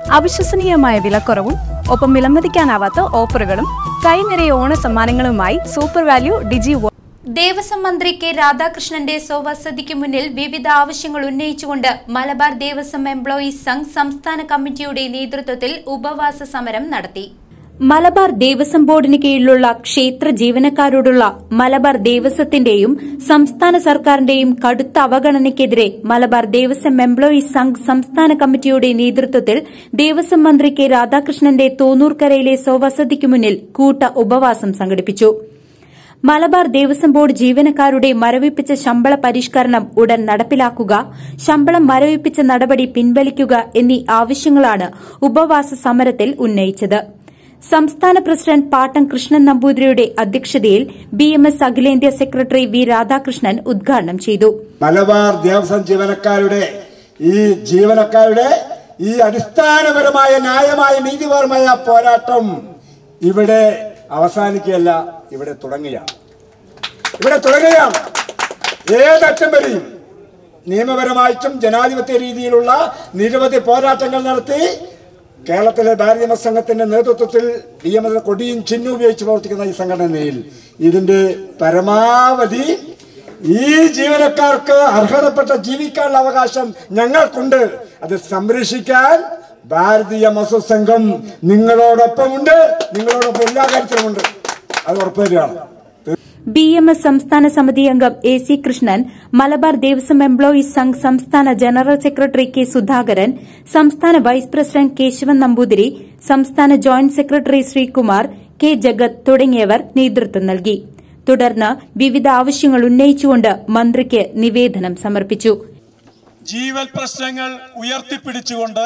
അവിശ്വസനീയമായ വിലക്കുറവും ഒപ്പം വിലമതിക്കാനാവാത്ത ഓഫറുകളും കൈനിറയ ഓണ സമ്മാനങ്ങളുമായി സൂപ്പർ വാല്യൂ ഡിജി വോ- ദേവസ്വം മന്ത്രി കെ രാധാകൃഷ്ണന്റെ സ്വവസതിക്ക് മുന്നിൽ വിവിധ ആവശ്യങ്ങൾ ഉന്നയിച്ചുകൊണ്ട് മലബാർ ദേവസ്വം എംപ്ലോയീസ് സംഘ് സംസ്ഥാന കമ്മിറ്റിയുടെ നേതൃത്വത്തിൽ ഉപവാസ സമരം നടത്തി മലബാർ ദേവസ്വം ബോർഡിന് കീഴിലുള്ള ക്ഷേത്ര ജീവനക്കാരോടുള്ള മലബാർ ദേവസ്വത്തിന്റെയും സംസ്ഥാന സർക്കാരിന്റെയും കടുത്ത അവഗണനയ്ക്കെതിരെ മലബാർ ദേവസ്വം എംപ്ലോയീസ് സംഘ് സംസ്ഥാന കമ്മിറ്റിയുടെ നേതൃത്വത്തിൽ ദേവസ്വം മന്ത്രി കെ രാധാകൃഷ്ണന്റെ തോന്നൂർക്കരയിലെ സ്വവസതിക്ക് മുന്നിൽ കൂട്ട ഉപവാസം സംഘടിപ്പിച്ചു മലബാർ ദേവസ്വം ബോർഡ് ജീവനക്കാരുടെ മരവിപ്പിച്ച ശമ്പള പരിഷ്കരണം ഉടൻ നടപ്പിലാക്കുക ശമ്പളം മരവിപ്പിച്ച നടപടി പിൻവലിക്കുക എന്നീ ആവശ്യങ്ങളാണ് ഉപവാസ സമരത്തിൽ ഉന്നയിച്ചത് സംസ്ഥാന പ്രസിഡന്റ് പാട്ടം കൃഷ്ണൻ നമ്പൂതിരിയുടെ അധ്യക്ഷതയിൽ ബി എം എസ് അഖിലേന്ത്യാ സെക്രട്ടറി വി രാധാകൃഷ്ണൻ ഉദ്ഘാടനം ചെയ്തു മലബാർ ദേവസ്വം ജീവനക്കാരുടെ ഈ ജീവനക്കാരുടെ ഈ അടിസ്ഥാനപരമായ ന്യായമായ നീതിപരമായ പോരാട്ടം ഇവിടെ അവസാനിക്കുകയല്ല ഇവിടെ തുടങ്ങുകയാണ് ഇവിടെ തുടങ്ങുകയാണ് ഏതറ്റം വരെയും നിയമപരമായിട്ടും ജനാധിപത്യ രീതിയിലുള്ള നിരവധി പോരാട്ടങ്ങൾ നടത്തി കേരളത്തിലെ ഭാരതീയ സംഘത്തിന്റെ നേതൃത്വത്തിൽ ഡി എം എസ് കൊടിയും ചിഹ്നം ഉപയോഗിച്ച് പ്രവർത്തിക്കുന്ന ഈ സംഘടനയിൽ ഇതിന്റെ പരമാവധി ഈ ജീവനക്കാർക്ക് അർഹതപ്പെട്ട ജീവിക്കാനുള്ള അവകാശം ഞങ്ങൾക്കുണ്ട് അത് സംരക്ഷിക്കാൻ ഭാരതീയ മസൂർ സംഘം നിങ്ങളോടൊപ്പമുണ്ട് നിങ്ങളോടൊപ്പം എല്ലാ കാര്യത്തിലുമുണ്ട് അത് ഉറപ്പുവരികയാണ് ബി എം എസ് സംസ്ഥാന സമിതി അംഗം A C Krishnan Malabar Devaswom employees Sangh സംസ്ഥാന ജനറൽ സെക്രട്ടറി കെ സുധാകരൻ സംസ്ഥാന വൈസ് പ്രസിഡന്റ് കേശവൻ നമ്പൂതിരി സംസ്ഥാന joint secretary Sreekumar K Jagath തുടങ്ങിയവർ നേതൃത്വം നൽകി തുടർന്ന് വിവിധ ആവശ്യങ്ങൾ ഉന്നയിച്ചുകൊണ്ട് മന്ത്രിക്ക് നിവേദനം സമർപ്പിച്ചു ജീവൽ പ്രശ്നങ്ങൾ ഉയർത്തിപ്പിടിച്ചുകൊണ്ട്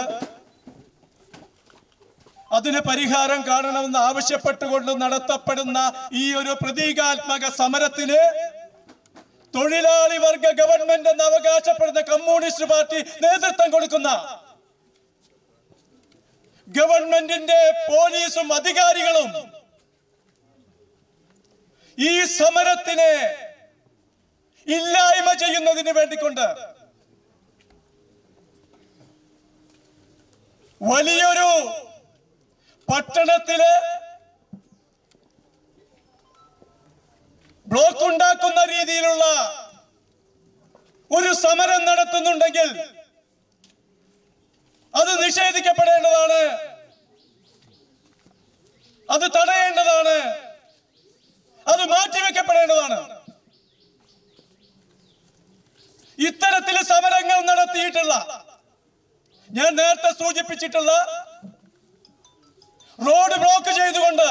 അതിന് പരിഹാരം കാണണമെന്ന് ആവശ്യപ്പെട്ടുകൊണ്ട് നടത്തപ്പെടുന്ന ഈ ഒരു പ്രതീകാത്മക സമരത്തിന് തൊഴിലാളി വർഗ ഗവൺമെന്റ് എന്ന് അവകാശപ്പെടുന്ന കമ്മ്യൂണിസ്റ്റ് പാർട്ടി നേതൃത്വം കൊടുക്കുന്ന ഗവൺമെന്റിന്റെ പോലീസും അധികാരികളും ഈ സമരത്തിനെ ഇല്ലായ്മ ചെയ്യുന്നതിന് വേണ്ടിക്കൊണ്ട് വലിയൊരു പട്ടണത്തില് ബ്ലോക്ക് ഉണ്ടാക്കുന്ന രീതിയിലുള്ള ഒരു സമരം നടത്തുന്നുണ്ടെങ്കിൽ അത് നിഷേധിക്കപ്പെടേണ്ടതാണ് അത് തടയേണ്ടതാണ് അത് മാറ്റിവെക്കപ്പെടേണ്ടതാണ് ഇത്തരത്തിൽ സമരങ്ങൾ നടത്തിയിട്ടുള്ള ഞാൻ നേരത്തെ സൂചിപ്പിച്ചിട്ടുള്ള റോഡ് ബ്ലോക്ക് ചെയ്തുകൊണ്ട്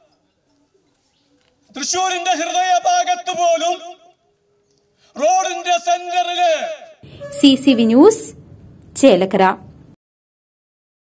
തൃശൂരിന്റെ ഹൃദയഭാഗത്ത് പോലും റോഡിന്റെ സെന്ററില് C C V news Chelakkara